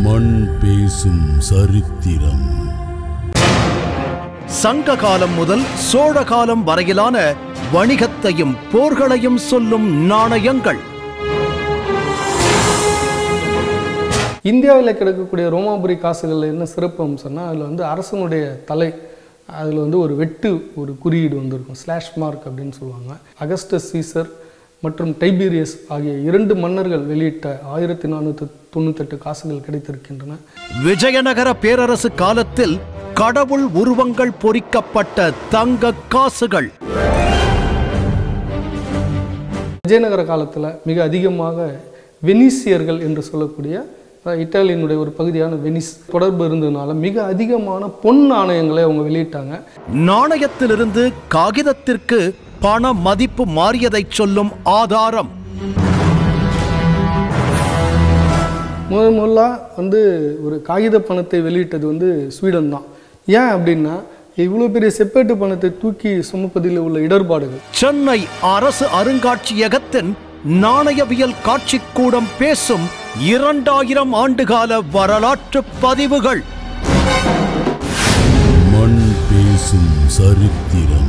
மண் பேசும் சரித்திரம் சங்க காலம் முதல் சோழ காலம் வரையிலான வணிகத்தையும் போர்களையும் சொல்லும் நாணயங்கள் இந்தியாவில் கிடைக்கக்கூடிய ரோமாபுரி காசுகளில் என்ன சிறப்பு அம்சம்னா அதில் வந்து அரசனுடைய தலை அதில் வந்து ஒரு வெட்டு ஒரு குறியீடு வந்திருக்கும் ஸ்லாஷ் மார்க் அப்படின்னு சொல்லுவாங்க அகஸ்டஸ் சீசர் மற்றும் டைபீரியஸ் ஆகிய இரண்டு மன்னர்கள் வெளியிட்ட ஆயிரத்தி நானூற்றி தொண்ணூத்தெட்டு காசுகள் கிடைத்திருக்கின்றன விஜயநகர பேரரசு காலத்தில் கடவுள் உருவங்கள் பொறிக்கப்பட்ட தங்க காசுகள் விஜயநகர காலத்தில் மிக அதிகமாக வெனிசியர்கள் என்று சொல்லக்கூடிய அஹ், இத்தாலியினுடைய ஒரு பகுதியான வெனிஸ் தொடர்பு இருந்ததுனால மிக அதிகமான பொன் நாணயங்களை அவங்க வெளியிட்டாங்க நாணயத்திலிருந்து காகிதத்திற்கு பண மதிப்பு மாறியதைச் சொல்லும் ஆதாரம் முதல் முதலா வந்து ஒரு காகித பணத்தை வெளியிட்டது வந்து ஸ்வீடன் தான் ஏன் அப்படின்னா இவ்வளோ பெரிய செப்பேட்டு பணத்தை தூக்கி சுமப்பதில் உள்ள இடர்பாடுகள் சென்னை அரசு அருங்காட்சியகத்தின் நாணயவியல் காட்சிக்கூடம் பேசும் இரண்டாயிரம் ஆண்டுகால வரலாற்று பதிவுகள் மண் பேசும் சரித்திரம்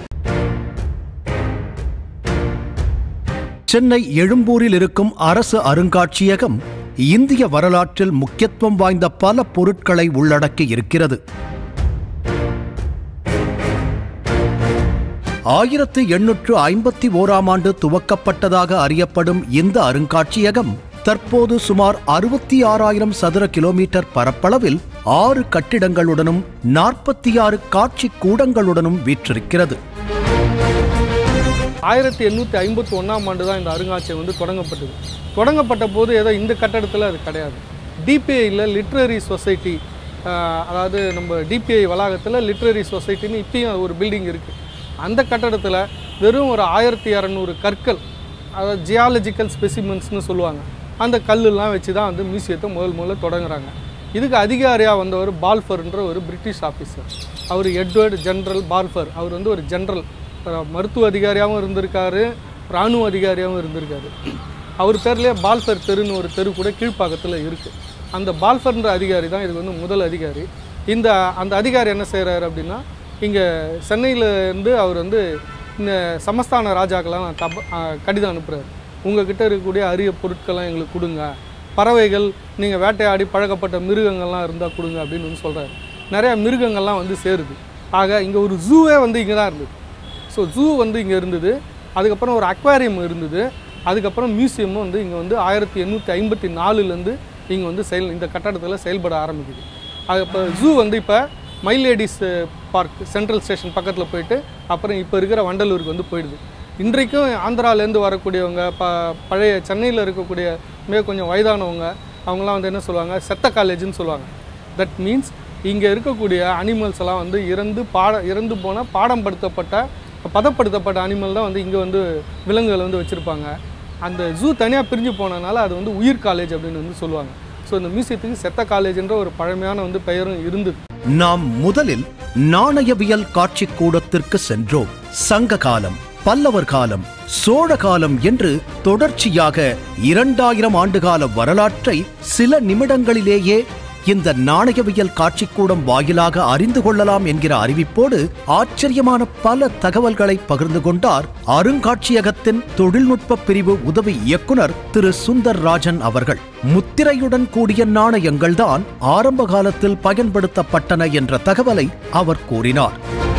சென்னை எழும்பூரில் இருக்கும் அரசு அருங்காட்சியகம் இந்திய வரலாற்றில் முக்கியத்துவம் வாய்ந்த பல பொருட்களை உள்ளடக்கி இருக்கிறது ஆயிரத்து எண்ணூற்று ஐம்பத்தி ஓராம் ஆண்டு துவக்கப்பட்டதாக அறியப்படும் இந்த அருங்காட்சியகம் தற்போது சுமார் அறுபத்தி ஆறாயிரம் சதுர கிலோமீட்டர் பரப்பளவில் ஆறு கட்டிடங்களுடனும் நாற்பத்தி ஆறு காட்சி கூடங்களுடனும் வீற்றிருக்கிறது ஆயிரத்தி எண்ணூற்றி ஐம்பத்தி ஒன்றாம் ஆண்டு தான் இந்த அருங்காட்சியகம் வந்து தொடங்கப்பட்டது தொடங்கப்பட்ட போது ஏதோ இந்த கட்டடத்தில் அது கிடையாது டிபிஐயில் லிட்ரரி சொசைட்டி அதாவது நம்ம டிபிஐ வளாகத்தில் லிட்ரரி சொசைட்டின்னு இப்பயும் ஒரு பில்டிங் இருக்குது அந்த கட்டடத்தில் வெறும் ஒரு ஆயிரத்தி இரநூறு கற்கள் அதாவது ஜியாலஜிக்கல் ஸ்பெசிமென்ஸ்னு சொல்லுவாங்க அந்த கல்லெல்லாம் வச்சு தான் வந்து மியூசியத்தை முதல் முதல்ல தொடங்குறாங்க இதுக்கு அதிகாரியாக வந்தவர் பால்ஃபர்ன்ற ஒரு பிரிட்டிஷ் ஆஃபீஸர் அவர் எட்வர்ட் ஜெனரல் பால்ஃபர் அவர் வந்து ஒரு ஜெனரல் மருத்துவ அதிகாரியாகவும் இருந்திருக்காரு இராணுவ அதிகாரியாகவும் இருந்திருக்காரு அவர் பேர்லேயே பால்ஃபர் தெருன்னு ஒரு தெரு கூட கீழ்ப்பாக்கத்தில் இருக்குது அந்த பால்ஃபர்ன்ற அதிகாரி தான் இதுக்கு வந்து முதல் அதிகாரி இந்த அந்த அதிகாரி என்ன செய்கிறாரு அப்படின்னா இங்கே சென்னையில இருந்து அவர் வந்து இந்த சமஸ்தான ராஜாக்கெல்லாம் நான் தப ஆ, கடிதம் அனுப்புகிறார் உங்ககிட்ட இருக்கக்கூடிய அரிய பொருட்கள்லாம் எங்களுக்கு கொடுங்க பறவைகள் நீங்கள் வேட்டையாடி பழக்கப்பட்ட மிருகங்கள்லாம் இருந்தால் கொடுங்க அப்படின்னு வந்து சொல்கிறாரு நிறையா மிருகங்கள்லாம் வந்து சேருது ஆக இங்கே ஒரு ஜூவே வந்து இங்கே தான் இருந்தது ஸோ ஜூ வந்து இங்கே இருந்தது அதுக்கப்புறம் ஒரு அக்வாரியம் இருந்தது அதுக்கப்புறம் மியூசியமும் வந்து இங்கே வந்து ஆயிரத்தி எண்ணூற்றி ஐம்பத்தி நாலுலேருந்து இங்கே வந்து செயல் இந்த கட்டடத்தில் செயல்பட ஆரம்பிக்குது அது இப்போ ஜூ வந்து இப்போ மைலேடிஸ் பார்க் சென்ட்ரல் ஸ்டேஷன் பக்கத்தில் போயிட்டு அப்புறம் இப்போ இருக்கிற வண்டலூருக்கு வந்து போயிடுது இன்றைக்கும் ஆந்திராலேருந்து வரக்கூடியவங்க ப பழைய சென்னையில் இருக்கக்கூடிய மிக கொஞ்சம் வயதானவங்க அவங்களாம் வந்து என்ன சொல்லுவாங்க செத்த காலேஜ்னு சொல்லுவாங்க தட் மீன்ஸ் இங்கே இருக்கக்கூடிய அனிமல்ஸ் எல்லாம் வந்து இறந்து பாட இறந்து போன பாடம் படுத்தப்பட்ட பதப்படுத்தப்பட்ட அனிமல் தான் வந்து இங்கே வந்து விலங்குகளை வந்து வச்சுருப்பாங்க அந்த ஜூ தனியாக பிரிஞ்சு போனனால அது வந்து உயிர் காலேஜ் அப்படின்னு வந்து சொல்லுவாங்க ஸோ இந்த மியூசியத்துக்கு செத்த காலேஜ்ன்ற ஒரு பழமையான வந்து பெயரும் இருந்தது நாம் முதலில் நாணயவியல் காட்சி கூடத்திற்கு சென்றோம் சங்க காலம் பல்லவர் காலம் சோழ காலம் என்று தொடர்ச்சியாக இரண்டாயிரம் ஆண்டுகால வரலாற்றை சில நிமிடங்களிலேயே இந்த நாணயவியல் காட்சிக்கூடம் வாயிலாக அறிந்து கொள்ளலாம் என்கிற அறிவிப்போடு ஆச்சரியமான பல தகவல்களை பகிர்ந்து கொண்டார் அருங்காட்சியகத்தின் தொழில்நுட்ப பிரிவு உதவி இயக்குனர் திரு சுந்தர் ராஜன் அவர்கள் முத்திரையுடன் கூடிய நாணயங்கள்தான் ஆரம்ப காலத்தில் பயன்படுத்தப்பட்டன என்ற தகவலை அவர் கூறினார்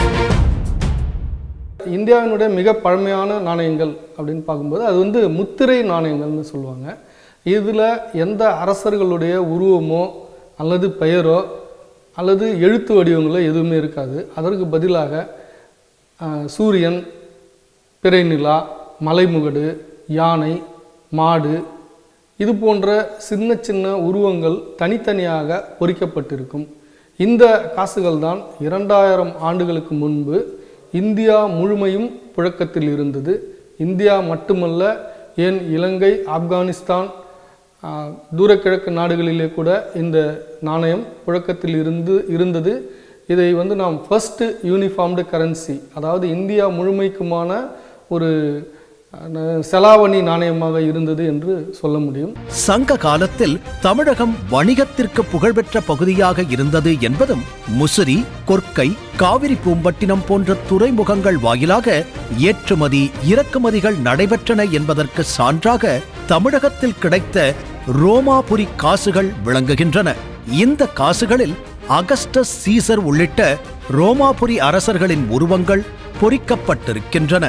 இந்தியாவினுடைய மிக பழமையான நாணயங்கள் அப்படின்னு பார்க்கும்போது அது வந்து முத்திரை நாணயங்கள்னு சொல்லுவாங்க இதில் எந்த அரசர்களுடைய உருவமோ அல்லது பெயரோ அல்லது எழுத்து வடிவங்களோ எதுவுமே இருக்காது அதற்கு பதிலாக ஆஹ், சூரியன் பிறை நிலா மலைமுகடு யானை மாடு இது போன்ற சின்ன சின்ன உருவங்கள் தனித்தனியாக பொறிக்கப்பட்டிருக்கும் இந்த காசுகள் தான் இரண்டாயிரம் ஆண்டுகளுக்கு முன்பு இந்தியா முழுமையும் புழக்கத்தில் இருந்தது இந்தியா மட்டுமல்ல ஏன் இலங்கை ஆப்கானிஸ்தான் ஆஹ், தூரக்கிழக்கு நாடுகளிலே கூட இந்த நாணயம் புழக்கத்தில் இருந்து இருந்தது இதை வந்து நாம் ஃபர்ஸ்ட் யூனிஃபார்ம்டு கரன்சி அதாவது இந்தியா முழுமைக்குமான ஒரு அஹ், செலாவணி நாணயமாக இருந்தது என்று சொல்ல முடியும் சங்க காலத்தில் தமிழகம் வணிகத்திற்கு புகழ்பெற்ற பகுதியாக இருந்தது என்பதும் முசிறி கொர்க்கை காவிரி பூம்பட்டினம் போன்ற துறைமுகங்கள் வாயிலாக ஏற்றுமதி இறக்குமதிகள் நடைபெற்றன என்பதற்கு சான்றாக தமிழகத்தில் கிடைத்த ரோமாபுரி காசுகள் விளங்குகின்றன இந்த காசுகளில் அகஸ்டஸ் சீசர் உள்ளிட்ட ரோமாபுரி அரசர்களின் உருவங்கள் பொறிக்கப்பட்டிருக்கின்றன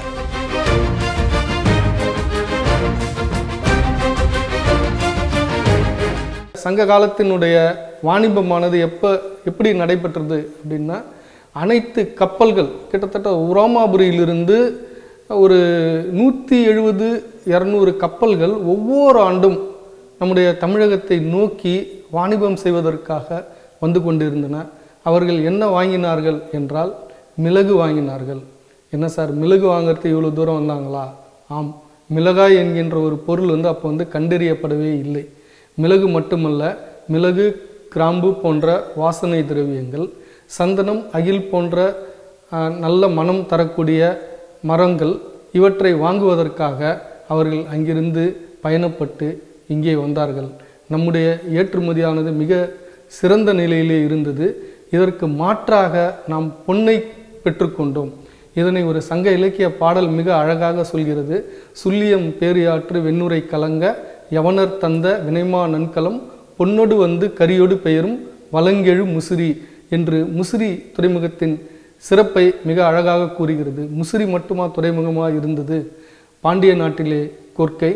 சங்க காலத்தினுடைய வாணிபமானது எப்போ எப்படி நடைபெற்றது அப்படின்னா அனைத்து கப்பல்கள் கிட்டத்தட்ட உரோமாபுரியிலிருந்து ஒரு நூற்றி எழுபது இரநூறு கப்பல்கள் ஒவ்வொரு ஆண்டும் நம்முடைய தமிழகத்தை நோக்கி வாணிபம் செய்வதற்காக வந்து கொண்டிருந்தன அவர்கள் என்ன வாங்கினார்கள் என்றால் மிளகு வாங்கினார்கள் என்ன சார் மிளகு வாங்குறதுக்கு இவ்வளோ தூரம் வந்தாங்களா ஆம் மிளகாய் என்கின்ற ஒரு பொருள் வந்து அப்போ வந்து கண்டறியப்படவே இல்லை மிளகு மட்டுமல்ல மிளகு கிராம்பு போன்ற வாசனை திரவியங்கள் சந்தனம் அகில் போன்ற ஆஹ், நல்ல மனம் தரக்கூடிய மரங்கள் இவற்றை வாங்குவதற்காக அவர்கள் அங்கிருந்து பயணப்பட்டு இங்கே வந்தார்கள் நம்முடைய ஏற்றுமதியானது மிக சிறந்த நிலையிலே இருந்தது இதற்கு மாற்றாக நாம் பொன்னை பெற்றுக்கொண்டோம் இதனை ஒரு சங்க இலக்கிய பாடல் மிக அழகாக சொல்கிறது சுல்லியம் பேரியாற்று வெண்ணுரை கலங்க யவனர் தந்த வினைமா நன்கலம் பொன்னொடு வந்து கரியோடு பெயரும் வலங்கெழு முசிறி என்று முசிறி துறைமுகத்தின் சிறப்பை மிக அழகாக கூறுகிறது முசிறி மட்டுமா துறைமுகமாக இருந்தது பாண்டிய நாட்டிலே கொர்க்கை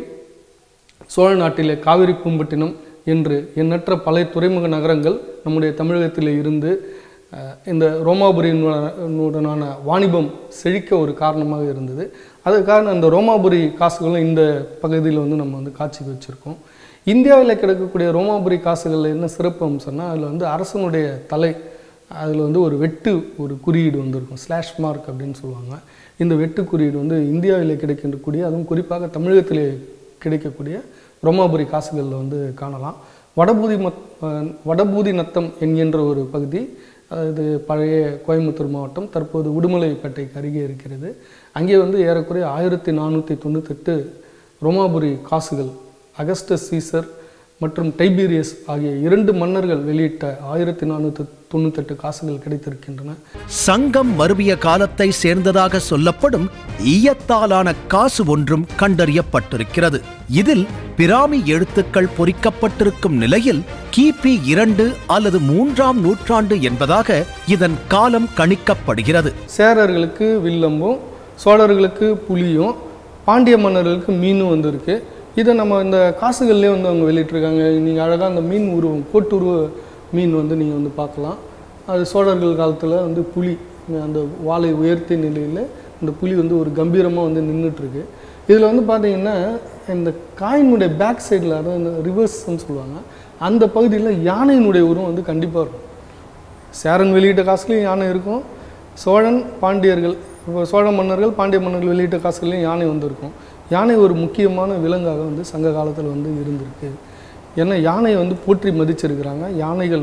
சோழ நாட்டிலே காவிரி பூம்பட்டினம் என்று எண்ணற்ற பல துறைமுக நகரங்கள் நம்முடைய தமிழகத்திலே இருந்து அஹ், இந்த ரோமாபுரியினுடனான வாணிபம் செழிக்க ஒரு காரணமாக இருந்தது அதுக்காக அந்த ரோமாபுரி காசுகளும் இந்த பகுதியில் வந்து நம்ம வந்து காட்சிக்கு வச்சுருக்கோம் இந்தியாவில் கிடைக்கக்கூடிய ரோமாபுரி காசுகளில் என்ன சிறப்பு அம்சம்னா அதில் வந்து அரசனுடைய தலை அதில் வந்து ஒரு வெட்டு ஒரு குறியீடு வந்திருக்கும் ஸ்லாஷ் மார்க் அப்படின்னு சொல்லுவாங்க இந்த வெட்டு குறியீடு வந்து இந்தியாவில் கிடைக்கக்கூடிய அதுவும் குறிப்பாக தமிழகத்திலே கிடைக்கக்கூடிய ரோமாபுரி காசுகளில் வந்து காணலாம் வடபூதி மத் அஹ் வடபூதி நத்தம் என்கின்ற ஒரு பகுதி அது பழைய கோயம்புத்தூர் மாவட்டம் தற்போது உடுமலைப்பேட்டைக்கு அருகே இருக்கிறது அங்கே வந்து ஏறக்குறைய ஆயிரத்தி நானூற்றி தொண்ணூத்தெட்டு ரோமாபுரி காசுகள் அகஸ்டஸ் சீசர் மற்றும் டைபீரியஸ் ஆகிய இரண்டு மன்னர்கள் வெளியிட்ட ஆயிரத்தி நானூற்றி தொண்ணூத்தெட்டு காசுகள் கிடைத்திருக்கின்றன சங்கம் மருவிய காலத்தை சேர்ந்ததாக சொல்லப்படும் ஈயத்தாலான காசு ஒன்றும் கண்டறியப்பட்டிருக்கிறது இதில் பிராமி எழுத்துக்கள் பொறிக்கப்பட்டிருக்கும் நிலையில் கிபி இரண்டு அல்லது மூன்றாம் நூற்றாண்டு என்பதாக இதன் காலம் கணிக்கப்படுகிறது சேரர்களுக்கு வில்லம்பும் சோழர்களுக்கு புலியும் பாண்டிய மன்னர்களுக்கு மீனும் வந்திருக்கு இதை நம்ம இந்த காசுகள்லேயே வந்து அவங்க வெளியிட்டிருக்காங்க நீங்கள் அழகாக அந்த மீன் உருவம் கோட்டுருவ மீன் வந்து நீங்கள் வந்து பார்க்கலாம் அது சோழர்கள் காலத்தில் வந்து புலி அந்த வாளை உயர்த்திய நிலையில் இந்த புலி வந்து ஒரு கம்பீரமாக வந்து நின்றுட்டுருக்கு இதில் வந்து பார்த்தீங்கன்னா இந்த காயினுடைய பேக் சைடில் அதாவது இந்த ரிவர்ஸ்ன்னு சொல்லுவாங்க அந்த பகுதியில் யானையினுடைய உருவம் வந்து கண்டிப்பாக இருக்கும் சேரன் வெளியிட்ட காசுலையும் யானை இருக்கும் சோழன் பாண்டியர்கள் இப்போ சோழ மன்னர்கள் பாண்டிய மன்னர்கள் வெளியிட்ட காசுகள்லையும் யானை வந்திருக்கும் யானை ஒரு முக்கியமான விலங்காக வந்து சங்க காலத்தில் வந்து இருந்திருக்கு ஏன்னா யானையை வந்து போற்றி மதிச்சிருக்கிறாங்க யானைகள்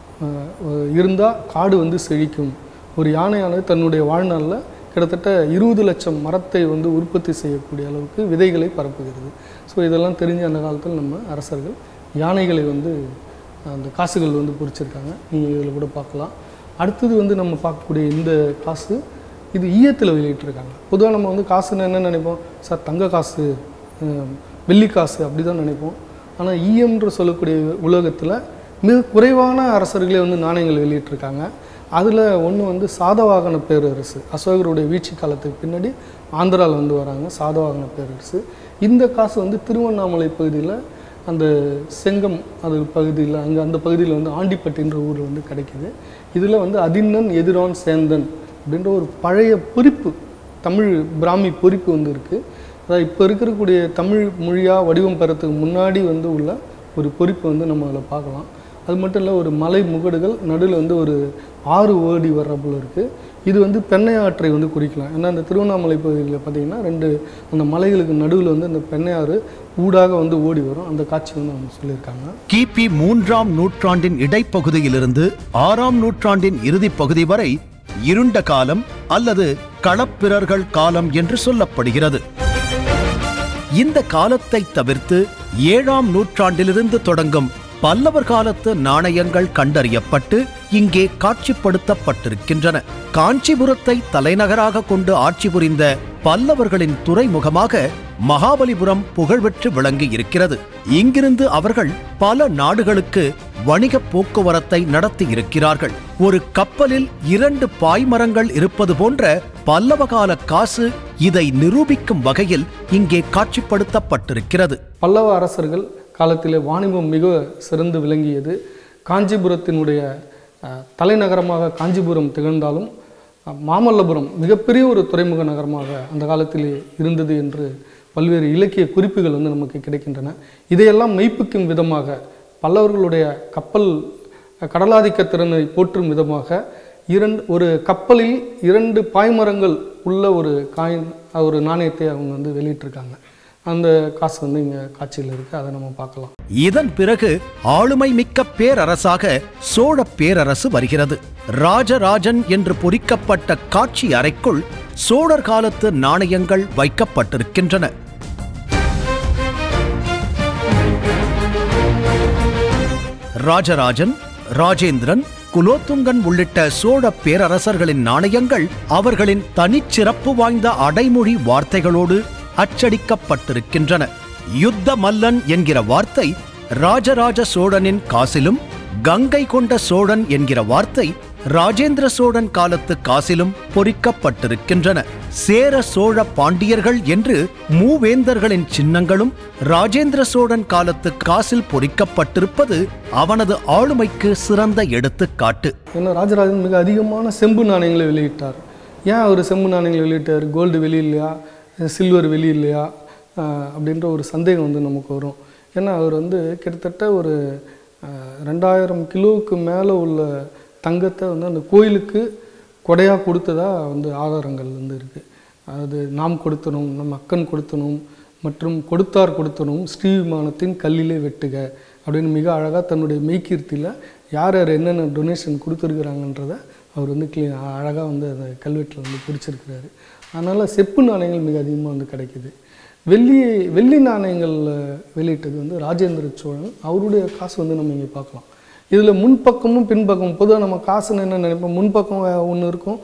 இருந்தால் காடு வந்து செழிக்கும் ஒரு யானையானது தன்னுடைய வாழ்நாளில் கிட்டத்தட்ட இருபது லட்சம் மரத்தை வந்து உற்பத்தி செய்யக்கூடிய அளவுக்கு விதைகளை பரப்புகிறது ஸோ இதெல்லாம் தெரிஞ்ச அந்த காலத்தில் நம்ம அரசர்கள் யானைகளை வந்து அந்த காசுகள் வந்து பொறிச்சிருக்காங்க நீங்கள் இதில் கூட பார்க்கலாம் அடுத்தது வந்து நம்ம பார்க்கக்கூடிய இந்த காசு இது ஈயத்தில் வெளியிட்டிருக்காங்க பொதுவாக நம்ம வந்து காசுன்னு என்ன நினைப்போம் சார் தங்க காசு அஹ், வெள்ளி காசு அப்படி தான் நினைப்போம் ஆனால் ஈயம்ன்ற சொல்லக்கூடிய உலகத்தில் மிக குறைவான அரசர்களே வந்து நாணயங்கள் வெளியிட்டிருக்காங்க அதில் ஒன்று வந்து சாதவாகன பேரரசு அசோகருடைய வீழ்ச்சி காலத்துக்கு பின்னாடி ஆந்திராவில் வந்து வராங்க சாதவாகன பேரரசு இந்த காசு வந்து திருவண்ணாமலை பகுதியில் அந்த செங்கம் அது பகுதியில் அங்கே அந்த பகுதியில் வந்து ஆண்டிப்பட்டின்ற ஊரில் வந்து கிடைக்குது இதில் வந்து அதின்னன் எதிரான் சேந்தன் அப்படின்ற ஒரு பழைய பொறிப்பு தமிழ் பிராமி பொறிப்பு வந்து இருக்குது அதாவது இப்போ இருக்கக்கூடிய தமிழ் மொழியாக வடிவம் பெறத்துக்கு முன்னாடி வந்து உள்ள ஒரு பொறிப்பு வந்து நம்ம அதில் பார்க்கலாம் அது மட்டும் இல்லை ஒரு மலை முகடுகள் நடுவில் வந்து ஒரு ஆறு ஓடி வர்ற போல இருக்குது இது வந்து பெண்ணை ஆற்றை வந்து குறிக்கலாம் ஏன்னா இந்த திருவண்ணாமலை பகுதியில் பார்த்தீங்கன்னா ரெண்டு அந்த மலைகளுக்கு நடுவில் வந்து அந்த பெண்ணையாறு ஊடாக வந்து ஓடி வரும் அந்த காட்சி வந்து அவங்க சொல்லியிருக்காங்க கிபி மூன்றாம் நூற்றாண்டின் இடைப்பகுதியிலிருந்து ஆறாம் நூற்றாண்டின் இறுதிப் பகுதி வரை இருண்ட காலம் அல்லது களப்பிரர்கள் காலம் என்று சொல்லப்படுகிறது இந்த காலத்தை தவிர்த்து ஏழாம் நூற்றாண்டிலிருந்து தொடங்கும் பல்லவர் காலத்து நாணயங்கள் கண்டறியப்பட்டு இங்கே காட்சிப்படுத்தப்பட்டிருக்கின்றன காஞ்சிபுரத்தை தலைநகராக கொண்டு ஆட்சி புரிந்த பல்லவர்களின் துறைமுகமாக மகாபலிபுரம் புகழ்பெற்று விளங்கி இருக்கிறது இங்கிருந்து அவர்கள் பல நாடுகளுக்கு வணிக போக்குவரத்தை நடத்தி இருக்கிறார்கள் ஒரு கப்பலில் இரண்டு பாய்மரங்கள் இருப்பது போன்ற பல்லவகால காசு இதை நிரூபிக்கும் வகையில் இங்கே காட்சிப்படுத்தப்பட்டிருக்கிறது பல்லவ அரசர்கள் காலத்திலே வாணிபம் மிக சிறந்து விளங்கியது காஞ்சிபுரத்தினுடைய அஹ், தலைநகரமாக காஞ்சிபுரம் திகழ்ந்தாலும் அஹ், மாமல்லபுரம் மிகப்பெரிய ஒரு துறைமுக நகரமாக அந்த காலத்திலே இருந்தது என்று பல்வேறு இலக்கிய குறிப்புகள் வந்து நமக்கு கிடைக்கின்றன இதையெல்லாம் மெய்ப்பிக்கும் விதமாக பல்லவர்களுடைய கப்பல் அஹ், கடலாதிக்க திறனை போற்றும் விதமாக இரண்டு ஒரு கப்பலில் இரண்டு பாய்மரங்கள் உள்ள ஒரு காயின் ஒரு நாணயத்தை அவங்க வந்து வெளியிட்டிருக்காங்க அந்த காசு வந்து இங்கே காட்சியில் இருக்குது அதை நம்ம பார்க்கலாம் இதன் பிறகு ஆளுமை மிக்க பேரரசாக சோழ பேரரசு வருகிறது ராஜராஜன் என்று பொறிக்கப்பட்ட காட்சி அறைக்குள் சோழர் காலத்து நாணயங்கள் வைக்கப்பட்டிருக்கின்றன ராஜராஜன் ராஜேந்திரன் குலோத்துங்கன் உள்ளிட்ட சோழ பேரரசர்களின் நாணயங்கள் அவர்களின் தனிச்சிறப்பு வாய்ந்த அடைமொழி வார்த்தைகளோடு அச்சடிக்கப்பட்டிருக்கின்றன யுத்த மல்லன் என்கிற வார்த்தை ராஜராஜ சோழனின் காசிலும் கங்கை கொண்ட சோழன் என்கிற வார்த்தை ராஜேந்திர சோழன் காலத்து காசிலும் பொறிக்கப்பட்டிருக்கின்றன சேர சோழ பாண்டியர்கள் என்று மூவேந்தர்களின் சின்னங்களும் ராஜேந்திர சோழன் காலத்து காசில் பொறிக்கப்பட்டிருப்பது அவனது ஆளுமைக்கு சிறந்த எடுத்துக்காட்டு ஏன்னா ராஜராஜன் மிக அதிகமான செம்பு நாணயங்களை வெளியிட்டார் ஏன் அவர் செம்பு நாணயங்களை வெளியிட்டார் கோல்டு வெளி இல்லையா சில்வர் வெளி இல்லையா ஆஹ் அப்படின்ற ஒரு சந்தேகம் வந்து நமக்கு வரும் ஏன்னா அவர் வந்து கிட்டத்தட்ட ஒரு ஆஹ் ரெண்டாயிரம் கிலோவுக்கு மேலே உள்ள தங்கத்தை வந்து அந்த கோயிலுக்கு கொடையாக கொடுத்ததா வந்து ஆதாரங்கள் வந்து இருக்குது அதாவது நாம் கொடுத்தனும் நம் அக்கன் கொடுத்தனும் மற்றும் கொடுத்தார் கொடுத்தனும் ஸ்ரீவிமானத்தின் கல்லிலே வெட்டுக அப்படின்னு மிக அழகாக தன்னுடைய மெய்கீர்த்தியில் யார் யார் என்னென்ன டொனேஷன் கொடுத்துருக்குறாங்கன்றத அவர் வந்து க்ளீ அழகாக வந்து அந்த கல்வெட்டில் வந்து பிடிச்சிருக்கிறாரு அதனால் செப்பு நாணயங்கள் மிக அதிகமாக வந்து கிடைக்குது வெள்ளி வெள்ளி நாணயங்கள் வெளியிட்டது வந்து ராஜேந்திர சோழன் அவருடைய காசு வந்து நம்ம இங்கே பார்க்கலாம் இதில் முன்பக்கமும் பின்பக்கமும் பொதுவாக நம்ம காசுன்னு என்ன நினைப்போம் முன்பக்கம் ஒன்று இருக்கும்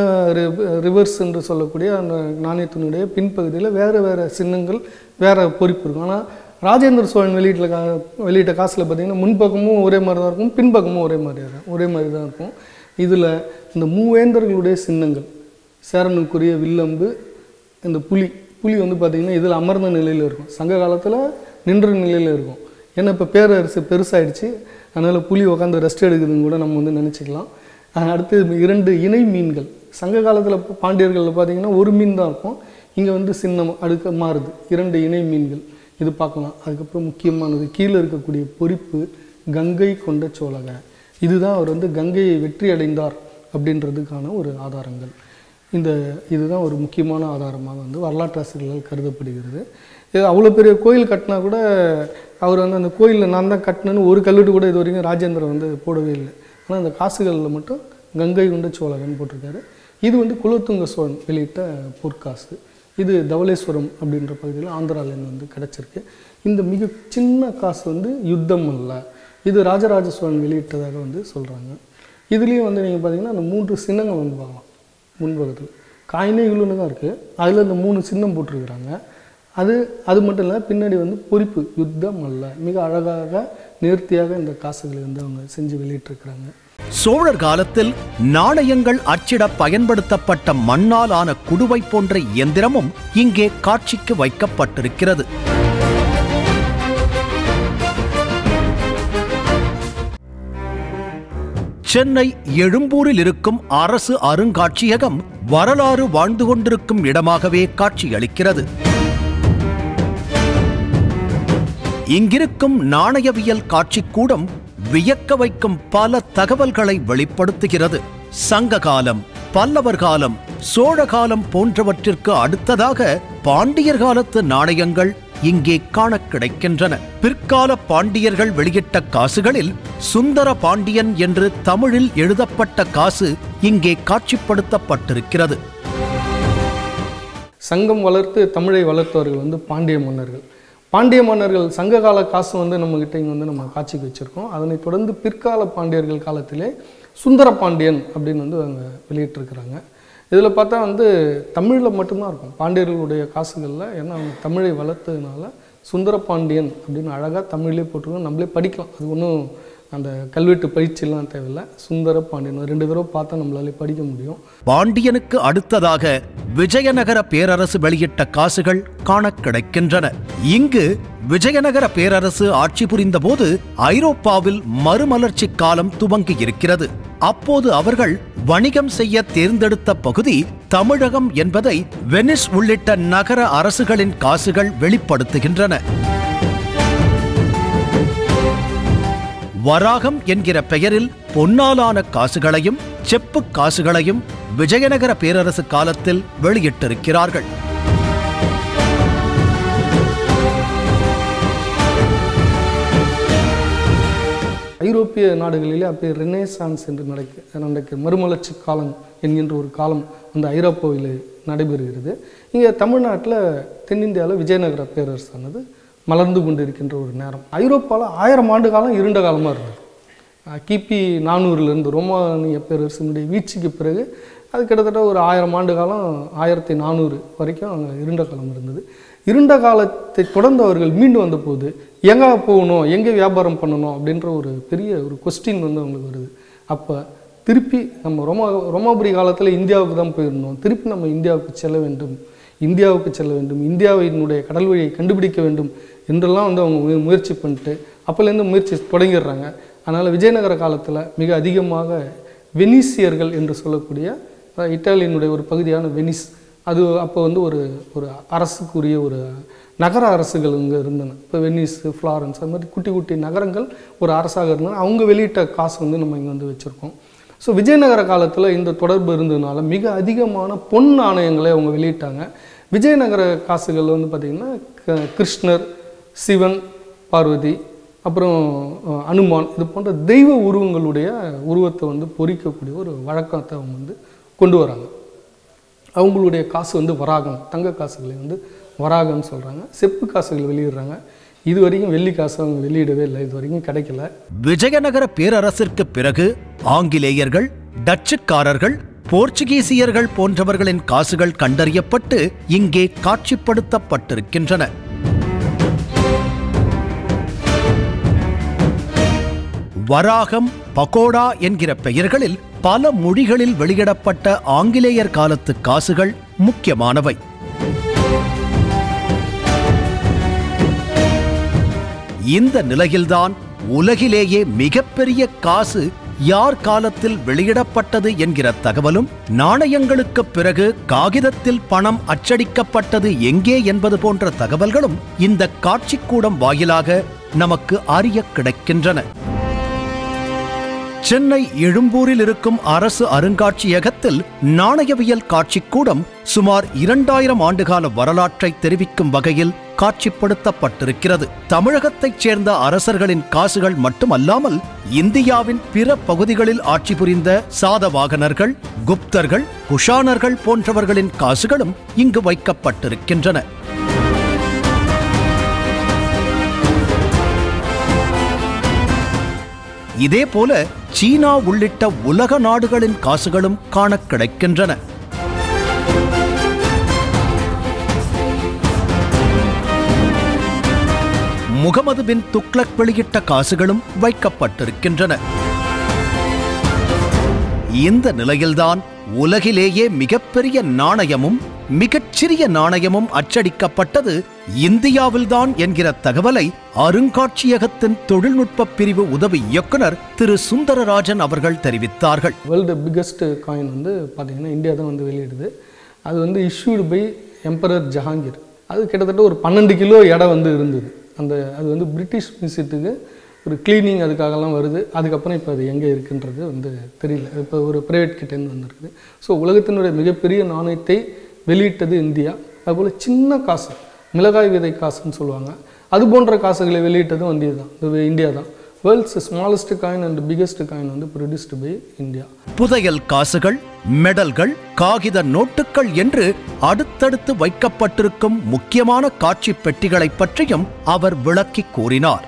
ரிவர்ஸ் என்று சொல்லக்கூடிய அந்த நாணயத்தினுடைய பின்பகுதியில் வேறு வேறு சின்னங்கள் வேறு பொறிப்பு இருக்கும் ஆனால் ராஜேந்திர சோழன் வெளியிட்ட கா வெளியிட்ட காசில் பார்த்தீங்கன்னா முன்பக்கமும் ஒரே மாதிரி தான் இருக்கும் பின்பக்கமும் ஒரே மாதிரி தான் ஒரே மாதிரி தான் இருக்கும் இதில் இந்த மூவேந்தர்களுடைய சின்னங்கள் சேரனுக்குரிய வில்லம்பு இந்த புலி புலி வந்து பார்த்திங்கன்னா இதில் அமர்ந்த நிலையில் இருக்கும் சங்க காலத்தில் நின்ற நிலையில் இருக்கும் ஏன்னா இப்போ பேரரசு பெருசாயிடுச்சு அதனால் புலி உட்காந்து ரெஸ்ட் எடுக்குதுன்னு கூட நம்ம வந்து நினச்சிக்கலாம் அஹ் அடுத்து இரண்டு இணை மீன்கள் சங்க காலத்தில் பாண்டியர்களில் பார்த்தீங்கன்னா ஒரு மீன் தான் இருக்கும் இங்கே வந்து சின்னம் அடுக்க மாறுது இரண்டு இணை மீன்கள் இது பார்க்கலாம் அதுக்கப்புறம் முக்கியமானது கீழே இருக்கக்கூடிய பொறிப்பு கங்கை கொண்ட சோழக இதுதான் அவர் வந்து கங்கையை வெற்றி அடைந்தார் அப்படின்றதுக்கான ஒரு ஆதாரங்கள் இந்த இதுதான் ஒரு முக்கியமான ஆதாரமாக வந்து வரலாற்றாசிரியர்களால் கருதப்படுகிறது இது அவ்வளோ பெரிய கோயில் கட்டினா கூட அவர் வந்து அந்த கோயிலில் நான் தான் கட்டினேன்னு ஒரு கல்வெட்டு கூட இது வரைக்கும் ராஜேந்திரன் வந்து போடவே இல்லை ஆனால் அந்த காசுகளில் மட்டும் கங்கை கொண்ட சோழகன் போட்டிருக்காரு இது வந்து குலோத்துங்க சோழன் வெளியிட்ட பொற்காசு இது தவளேஸ்வரம் அப்படின்ற பகுதியில் ஆந்திராலேருந்து வந்து கிடச்சிருக்கு இந்த மிக சின்ன காசு வந்து யுத்தம் அல்ல இது ராஜராஜ சோழன் வெளியிட்டதாக வந்து சொல்கிறாங்க இதுலேயும் வந்து நீங்கள் பார்த்தீங்கன்னா அந்த மூன்று சின்னங்கள் வந்து பார்க்கலாம் முன்பகுதியில் காயினே இவ்வளோன்னு தான் இருக்குது அதில் இந்த மூணு சின்னம் போட்டிருக்கிறாங்க அது அது மட்டும் இல்லை பின்னாடி வந்து பொறிப்பு யுத்தம் அல்ல மிக அழகாக நேர்த்தியாக இந்த காசுகளை வந்து அவங்க செஞ்சு வெளியிட்டிருக்கிறாங்க சோழர் காலத்தில் நாணயங்கள் அச்சிட பயன்படுத்தப்பட்ட மண்ணால் ஆன குடுவை போன்ற இயந்திரமும் இங்கே காட்சிக்கு வைக்கப்பட்டிருக்கிறது சென்னை எழும்பூரில் இருக்கும் அரசு அருங்காட்சியகம் வரலாறு வாழ்ந்து கொண்டிருக்கும் இடமாகவே காட்சியளிக்கிறது இங்கிருக்கும் நாணயவியல் காட்சிக்கூடம் வியக்க வைக்கும் பல தகவல்களை வெளிப்படுத்துகிறது சங்க காலம் பல்லவர் காலம் சோழ காலம் போன்றவற்றிற்கு அடுத்ததாக பாண்டியர் காலத்து நாணயங்கள் இங்கே காண கிடைக்கின்றன பிற்கால பாண்டியர்கள் வெளியிட்ட காசுகளில் சுந்தர பாண்டியன் என்று தமிழில் எழுதப்பட்ட காசு இங்கே காட்சிப்படுத்தப்பட்டிருக்கிறது சங்கம் வளர்த்து தமிழை வளர்த்தவர்கள் வந்து பாண்டிய மன்னர்கள் பாண்டிய மன்னர்கள் சங்ககால காசு வந்து நம்மக்கிட்ட இங்கே வந்து நம்ம காட்சிக்கு வச்சுருக்கோம் அதனைத் தொடர்ந்து பிற்கால பாண்டியர்கள் காலத்திலே சுந்தர பாண்டியன் அப்படின்னு வந்து அவங்க வெளியிட்டிருக்கிறாங்க இதில் பார்த்தா வந்து தமிழில் மட்டும்தான் இருக்கும் பாண்டியர்களுடைய காசுகளில் ஏன்னா அவங்க தமிழை வளர்த்ததுனால சுந்தர பாண்டியன் அப்படின்னு அழகாக தமிழ்லேயே போட்டிருக்கோம் நம்மளே படிக்கலாம் அது ஒன்றும் அந்த கல்வெட்டு பயிற்சியெல்லாம் தேவையில்லை சுந்தர பாண்டியன் ரெண்டு தடவை பார்த்தா நம்மளாலே படிக்க முடியும் பாண்டியனுக்கு அடுத்ததாக விஜயநகர பேரரசு வெளியிட்ட காசுகள் காணக் கிடைக்கின்றன இங்கு விஜயநகர பேரரசு ஆட்சி புரிந்தபோது ஐரோப்பாவில் மறுமலர்ச்சி காலம் துவங்கி இருக்கிறது அப்போது அவர்கள் வணிகம் செய்ய தேர்ந்தெடுத்த பகுதி தமிழகம் என்பதை வெனிஸ் உள்ளிட்ட நகர அரசுகளின் காசுகள் வெளிப்படுத்துகின்றன வராகம் என்கிற பெயரில் பொன்னாலான காசுகளையும் செப்பு காசுகளையும் விஜயநகர பேரரசு காலத்தில் வெளியிட்டிருக்கிறார்கள் ஐரோப்பிய நாடுகளிலே அப்போ ரெனேசான்ஸ் என்று நடக்க நடக்க மறுமலர்ச்சி காலம் என்கின்ற ஒரு காலம் அந்த ஐரோப்பாவில் நடைபெறுகிறது இங்கே தமிழ்நாட்டில் தென்னிந்தியாவில் விஜயநகர பேரரசானது மலர்ந்து கொண்டிருக்கின்ற ஒரு நேரம் ஐரோப்பாவில் ஆயிரம் ஆண்டு காலம் இருண்ட காலமாக இருந்தது அஹ் கிபி நானூறுலேருந்து ரோமானிய பேரரசினுடைய வீழ்ச்சிக்கு பிறகு அது கிட்டத்தட்ட ஒரு ஆயிரம் ஆண்டு காலம் ஆயிரத்தி நானூறு வரைக்கும் அங்கே இருண்ட காலம் இருந்தது இருண்ட காலத்தை தொடர்ந்து அவர்கள் மீண்டு வந்தபோது எங்கே போகணும் எங்கே வியாபாரம் பண்ணணும் அப்படின்ற ஒரு பெரிய ஒரு கொஸ்டின் வந்து அவங்களுக்கு வருது அப்போ திருப்பி நம்ம ரோமா ரோமாபுரி காலத்தில் இந்தியாவுக்கு தான் போயிருந்தோம் திருப்பி நம்ம இந்தியாவுக்கு செல்ல வேண்டும் இந்தியாவுக்கு செல்ல வேண்டும் இந்தியாவினுடைய கடல் வழியை கண்டுபிடிக்க வேண்டும் என்றெல்லாம் வந்து அவங்க முய- முயற்சி பண்ணிட்டு அப்போலேருந்து முயற்சி தொடங்கிடுறாங்க அதனால் விஜயநகர காலத்தில் மிக அதிகமாக வெனீசியர்கள் என்று சொல்லக்கூடிய அஹ், இத்தாலியினுடைய ஒரு பகுதியான வெனிஸ் அது அப்போ வந்து ஒரு ஒரு அரசுக்குரிய ஒரு நகர அரசுகள் இங்கே இருந்தன இப்போ வெனிஸ் ஃப்ளாரன்ஸ் அது மாதிரி குட்டி குட்டி நகரங்கள் ஒரு அரசாக இருந்தன அவங்க வெளியிட்ட காசு வந்து நம்ம இங்கே வந்து வச்சுருக்கோம் ஸோ விஜயநகர காலத்தில் இந்த தொடர்பு இருந்ததுனால மிக அதிகமான பொன் நாணயங்களை அவங்க வெளியிட்டாங்க விஜயநகர காசுகள் வந்து பார்த்திங்கன்னா க- கிருஷ்ணர் சிவன் பார்வதி அப்புறம் அஹ், அனுமான் இது போன்ற தெய்வ உருவங்களுடைய உருவத்தை வந்து பொறிக்கக்கூடிய ஒரு வழக்கத்தை அவங்க வந்து கொண்டு வராங்க அவங்களுடைய காசு வந்து வராகம் தங்க காசுகளை வந்து வராகம்னு சொல்கிறாங்க செப்பு காசுகள் வெளியிடுறாங்க இது வரைக்கும் வெள்ளி காசு அவங்க வெளியிடவே இல்லை இது வரைக்கும் கிடைக்கல விஜயநகர பேரரசிற்கு பிறகு ஆங்கிலேயர்கள் டச்சுக்காரர்கள் போர்ச்சுகீசியர்கள் போன்றவர்களின் காசுகள் கண்டறியப்பட்டு இங்கே காட்சிப்படுத்தப்பட்டிருக்கின்றன வராகம் பகோடா என்கிற பெயர்களில் பல மொழிகளில் வெளியிடப்பட்ட ஆங்கிலேயர் காலத்து காசுகள் முக்கியமானவை இந்த நிலையில்தான் உலகிலேயே மிகப்பெரிய காசு யார் காலத்தில் வெளியிடப்பட்டது என்கிற தகவலும் நாணயங்களுக்கு பிறகு காகிதத்தில் பணம் அச்சடிக்கப்பட்டது எங்கே என்பது போன்ற தகவல்களும் இந்த காட்சிக்கூடம் வாயிலாக நமக்கு அறிய கிடைக்கின்றன சென்னை எழும்பூரில் இருக்கும் அரசு அருங்காட்சியகத்தில் நாணயவியல் காட்சிக்கூடம் சுமார் இரண்டாயிரம் ஆண்டுகால வரலாற்றை தெரிவிக்கும் வகையில் காட்சிப்படுத்தப்பட்டிருக்கிறது தமிழகத்தைச் சேர்ந்த அரசர்களின் காசுகள் மட்டுமல்லாமல் இந்தியாவின் பிற பகுதிகளில் ஆட்சி புரிந்த சாதவாகனர்கள் குப்தர்கள் குஷானர்கள் போன்றவர்களின் காசுகளும் இங்கு வைக்கப்பட்டிருக்கின்றன இதேபோல சீனா உள்ளிட்ட உலக நாடுகளின் காசுகளும் காணக் கிடைக்கின்றன முகமது பின் துக்ளக் வெளியிட்ட காசுகளும் வைக்கப்பட்டிருக்கின்றன இந்த நிலையில்தான் உலகிலேயே மிகப்பெரிய நாணயமும் மிகச்சிறிய நாணயமும் அச்சடிக்கப்பட்டது இந்தியாவில்தான் என்கிற தகவலை அருங்காட்சியகத்தின் தொழில்நுட்ப பிரிவு உதவி இயக்குனர் திரு சுந்தரராஜன் அவர்கள் தெரிவித்தார்கள் வேர்ல்டு பிக்கஸ்ட் காயின் வந்து பார்த்தீங்கன்னா இந்தியா தான் வந்து வெளியிடுது அது வந்து இஷ்யூடு பை எம்பரர் ஜஹாங்கீர் அது கிட்டத்தட்ட ஒரு பன்னெண்டு கிலோ எடை வந்து இருந்தது அந்த அது வந்து பிரிட்டிஷ் மியூசியத்துக்கு ஒரு க்ளீனிங் அதுக்காகலாம் வருது அதுக்கப்புறம் இப்போ அது எங்கே இருக்குன்றது வந்து தெரியல இப்போ ஒரு ப்ரைவேட் கிட்டேருந்து வந்திருக்குது ஸோ உலகத்தினுடைய மிகப்பெரிய நாணயத்தை வெளியிட்டது இந்தியா அதுபோல் சின்ன காசு மிளகாய் விதை காசுன்னு சொல்லுவாங்க அது போன்ற காசுகளை வெளியிட்டதும் இந்தியா தான் இது இந்தியா தான் world's smallest coin and biggest coin வந்து ப்ரொடியூஸ்டு பை இந்தியா புதையல் காசுகள் மெடல்கள் காகித நோட்டுகள் என்று அடுத்தடுத்து வைக்கப்பட்டிருக்கும் முக்கியமான காட்சி பெட்டிகளைப் பற்றியும் அவர் விளக்கிக் கூறினார்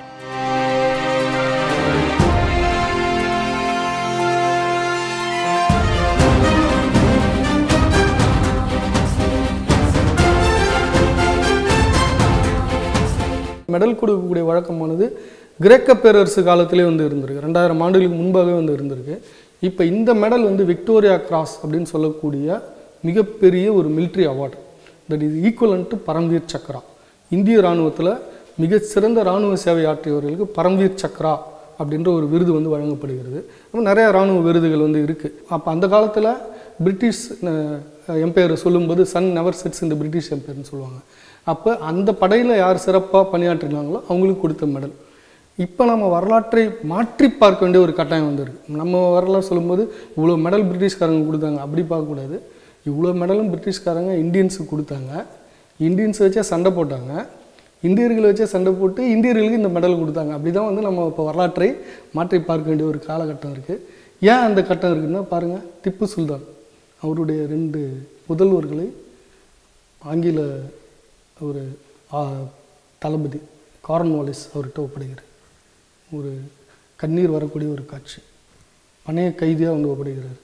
மெடல் கொடுக்கக்கூடிய வழக்கமானது கிரேக்க பேரரசு காலத்திலே வந்து இருந்திருக்கு ரெண்டாயிரம் ஆண்டுகளுக்கு முன்பாகவே வந்து இருந்திருக்கு இப்போ இந்த மெடல் வந்து விக்டோரியா கிராஸ் அப்படின்னு சொல்லக்கூடிய மிகப்பெரிய ஒரு military award that is ஈக்குவலன் to Paramvir Chakra இந்திய இராணுவத்தில் மிகச்சிறந்த இராணுவ சேவை ஆற்றியவர்களுக்கு பரம்வீர் சக்ரா அப்படின்ற ஒரு விருது வந்து வழங்கப்படுகிறது அப்போ நிறைய இராணுவ விருதுகள் வந்து இருக்குது அப்போ அந்த காலத்தில் பிரிட்டிஷ் எம்பையரை சொல்லும்போது சன் நெவர் செட்ஸ் இந்த பிரிட்டிஷ் எம்பையர்னு சொல்லுவாங்க அப்போ அந்த படையில் யார் சிறப்பாக பணியாற்றினாங்களோ அவங்களுக்கு கொடுத்த மெடல் இப்போ நம்ம வரலாற்றை மாற்றி பார்க்க வேண்டிய ஒரு கட்டாயம் வந்திருக்கு நம்ம வரலாறு சொல்லும்போது இவ்வளோ மெடல் பிரிட்டிஷ்காரங்க கொடுத்தாங்க அப்படி பார்க்கக்கூடாது இவ்வளோ மெடலும் பிரிட்டிஷ்காரங்க இந்தியன்ஸுக்கு கொடுத்தாங்க இந்தியன்ஸ் வச்சே சண்டை போட்டாங்க இந்தியர்களை வச்சே சண்டை போட்டு இந்தியர்களுக்கு இந்த மெடல் கொடுத்தாங்க அப்படி தான் வந்து நம்ம இப்போ வரலாற்றை மாற்றி பார்க்க வேண்டிய ஒரு காலகட்டம் இருக்குது ஏன் அந்த கட்டம் இருக்குன்னா பாருங்கள் திப்பு சுல்தான் அவருடைய ரெண்டு புதல்வர்களை ஆங்கில ஒரு ஆ, தளபதி கார்ன்வாலிஸ் அவர்கிட்ட ஒப்படைக்கிறார் ஒரு கண்ணீர் வரக்கூடிய ஒரு காட்சி பணைய கைதியாக வந்து ஒப்படைக்கிறார்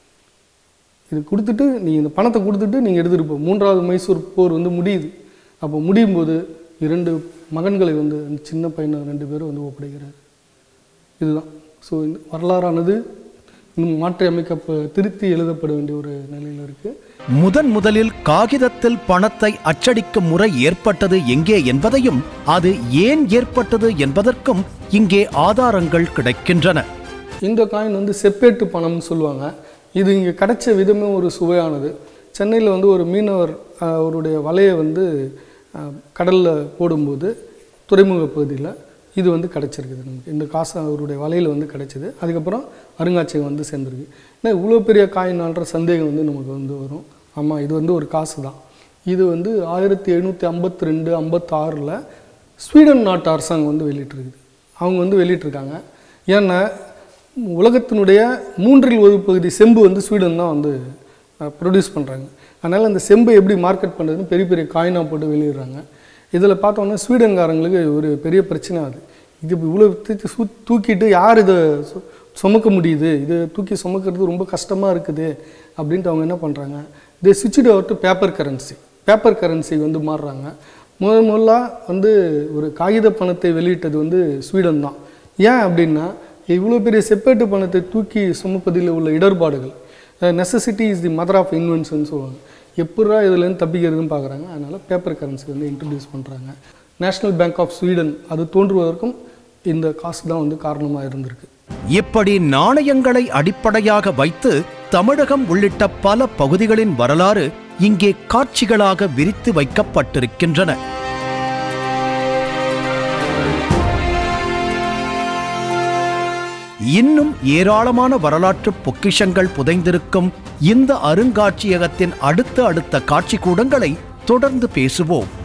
இது கொடுத்துட்டு நீங்கள் இந்த பணத்தை கொடுத்துட்டு நீங்கள் எடுத்துகிட்டு போ மூன்றாவது மைசூர் போர் வந்து முடியுது அப்போ முடியும் போது இரண்டு மகன்களை வந்து அந்த சின்ன பையனை ரெண்டு பேரும் வந்து ஒப்படைக்கிறார் இதுதான் ஸோ இந்த வரலாறானது இன்னும் மாற்றி அமைக்கப்ப திருத்தி எழுதப்பட வேண்டிய ஒரு நிலையில் இருக்குது முதன் முதலில் காகிதத்தில் பணத்தை அச்சடிக்கும் முறை ஏற்பட்டது எங்கே என்பதையும் அது ஏன் ஏற்பட்டது என்பதற்கும் இங்கே ஆதாரங்கள் கிடைக்கின்றன இந்த காயின் வந்து செப்பேட்டு பணம்னு சொல்லுவாங்க இது இங்கே கிடைச்ச விதமே ஒரு சுவையானது சென்னையில் வந்து ஒரு மீனவர் ஆஹ், அவருடைய வலையை வந்து கடலில் போடும்போது துறைமுக பகுதியில் இது வந்து கிடச்சிருக்குது நமக்கு இந்த காசு அவருடைய வலையில் வந்து கிடச்சிது அதுக்கப்புறம் அருங்காட்சியகம் வந்து சேர்ந்துருக்கு ஏன்னா இவ்வளோ பெரிய காயினான்ற சந்தேகம் வந்து நமக்கு வந்து வரும் ஆமாம் இது வந்து ஒரு காசு தான் இது வந்து ஆயிரத்தி எழுநூற்றி ஐம்பத்தி ரெண்டு ஐம்பத்தாறில் ஸ்வீடன் நாட்டு அரசாங்கம் வந்து வெளியிட்டிருக்குது அவங்க வந்து வெளியிட்டிருக்காங்க ஏன்னா உலகத்தினுடைய மூன்றில் ஒரு பகுதி செம்பு வந்து ஸ்வீடன் தான் வந்து ப்ரொடியூஸ் பண்ணுறாங்க அதனால் அந்த செம்பை எப்படி மார்க்கெட் பண்ணுறதுன்னு பெரிய பெரிய காயினாக போட்டு வெளியிடுறாங்க இதில் பார்த்தோன்னா ஸ்வீடன்காரங்களுக்கு ஒரு பெரிய பிரச்சனை அது இது இவ்வளோ தூக்கி சு தூக்கிட்டு யார் இதை சு- சுமக்க முடியுது இது தூக்கி சுமக்கிறது ரொம்ப கஷ்டமாக இருக்குது அப்படின்ட்டு அவங்க என்ன பண்ணுறாங்க தே சுவிட்ச் over to paper currency paper currency வந்து மாறுறாங்க முதல் முதல்ல வந்து ஒரு காகித பணத்தை வெளியிட்டது வந்து ஸ்வீடன் தான் ஏன் அப்படின்னா இவ்வளோ பெரிய செப்பேட்டு பணத்தை தூக்கி சுமப்பதில் உள்ள இடர்பாடுகள் necessity is the mother of invention சொல்லுவாங்க எப்படா இதுலேருந்து தப்பிக்கிறதுன்னு பார்க்குறாங்க அதனால் பேப்பர் கரன்சி வந்து இன்ட்ரடியூஸ் பண்ணுறாங்க நேஷ்னல் பேங்க் ஆஃப் ஸ்வீடன் அது தோன்றுவதற்கும் இந்த காசு தான் வந்து காரணமாக இருந்திருக்கு இப்படி நாணயங்களை அடிப்படையாக வைத்து தமிழகம் உள்ளிட்ட பல பகுதிகளின் வரலாறு இங்கே காட்சிகளாக விரித்து வைக்கப்பட்டிருக்கின்றன இன்னும் ஏராளமான வரலாற்று பொக்கிஷங்கள் புதைந்திருக்கும் இந்த அருங்காட்சியகத்தின் அடுத்த அடுத்த காட்சி கூடங்களை தொடர்ந்து பேசுவோம்